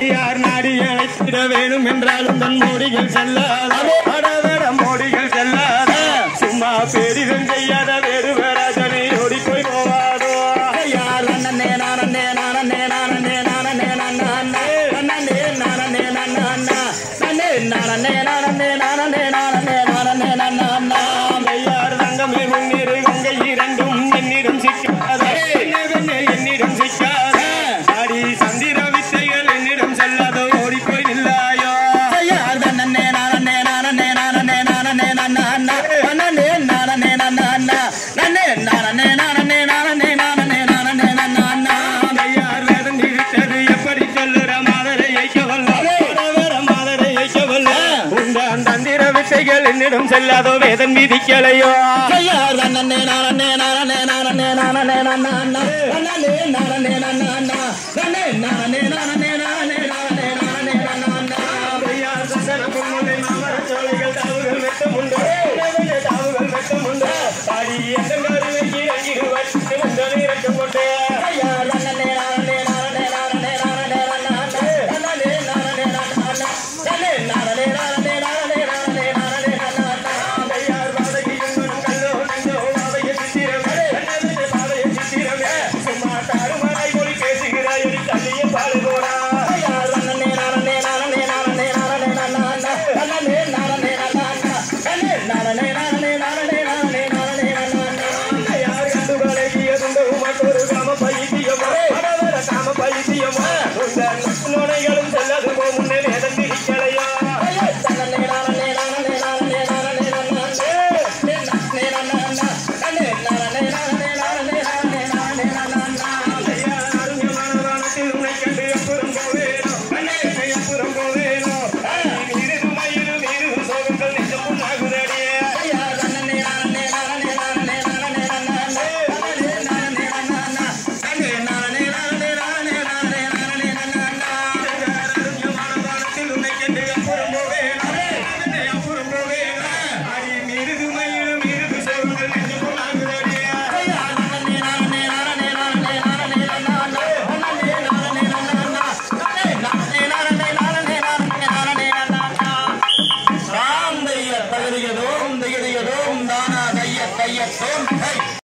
யார் நாடி அழைத்திட வேணும் என்றாலும் தன் மோடிகள் செல்லாத அடவட மோடிகள் செல்லாத சும்மா பேரிதம் செய்யாத வேறு வேறாஜனை ஓடி போய் போவாதோ யார் நன்னே நானே நானே நானே நானே நானே நன்னே நானே நானே நன்னே நானே நானே நானே நானே நானே நானே ஐயார் தங்கமே முன்னேறு கங்கை இரண்டும் என்னிடம் சிக்காத வெண்ணே என்னிடம் சிக்காத ஆடி சந்திர வித்தைகள் என்னிடம் செல்லாத ஓடி போய் நில்லாயோ யார் நன்னே நானே நானே நானே நானே நானே நன்னே நானே நானே நன்னே நானே நானே நானே நானே நானே நானே ஐயார் வேதம் விட்டது எப்படி சொல்லுற மாதரை ஐக்க வல்ல மாதரை ஐக்க வல்ல உண்டான் தந்திர வித்தைகள் என்னிடம் செல்லாதோ வேதன் விதிக்கலையோ யார் நன்னே நானே நானே நானே நானே நானே நன்னே நானே நானே நன்னே நானே நானே நானே நானே நானே நானே ஐயார் சசன பொன்முலை மாமர சோலைகள் தாவுகள் வெட்டமுண்டு வேதனை தாவுகள் வெட்டமுண்டு ஆடி எந்தங்காரு வைக்கி அங்கிரு வச்சு வந்தனை இறக்கம் கொண்டே யார் நன்னே நானே நானே நானே நானே நானே நன்னே நானே நானே நானே நானே நானே நானே நானே நானே ஐயார் வாதகியும் மனம் கல்லோ நெஞ்சோ வாதைய சித்திரமே கண்ணவிலே பாதைய சித்திரமே சும்மா தாறுமாறாய் மொழி பேசுகிறாய் எடி தள்ளிய பாடு போடா யார் நன்னே நானே நானே நானே நானே நானே நானே நானே நானே நானே நானே நானே நானே நானே யார் கண்டு பழகியதுண்டோ மற்றொரு காம பைத்தியமோ மனவர காம பைத்தியமோ உங்கள் நோனைகளும்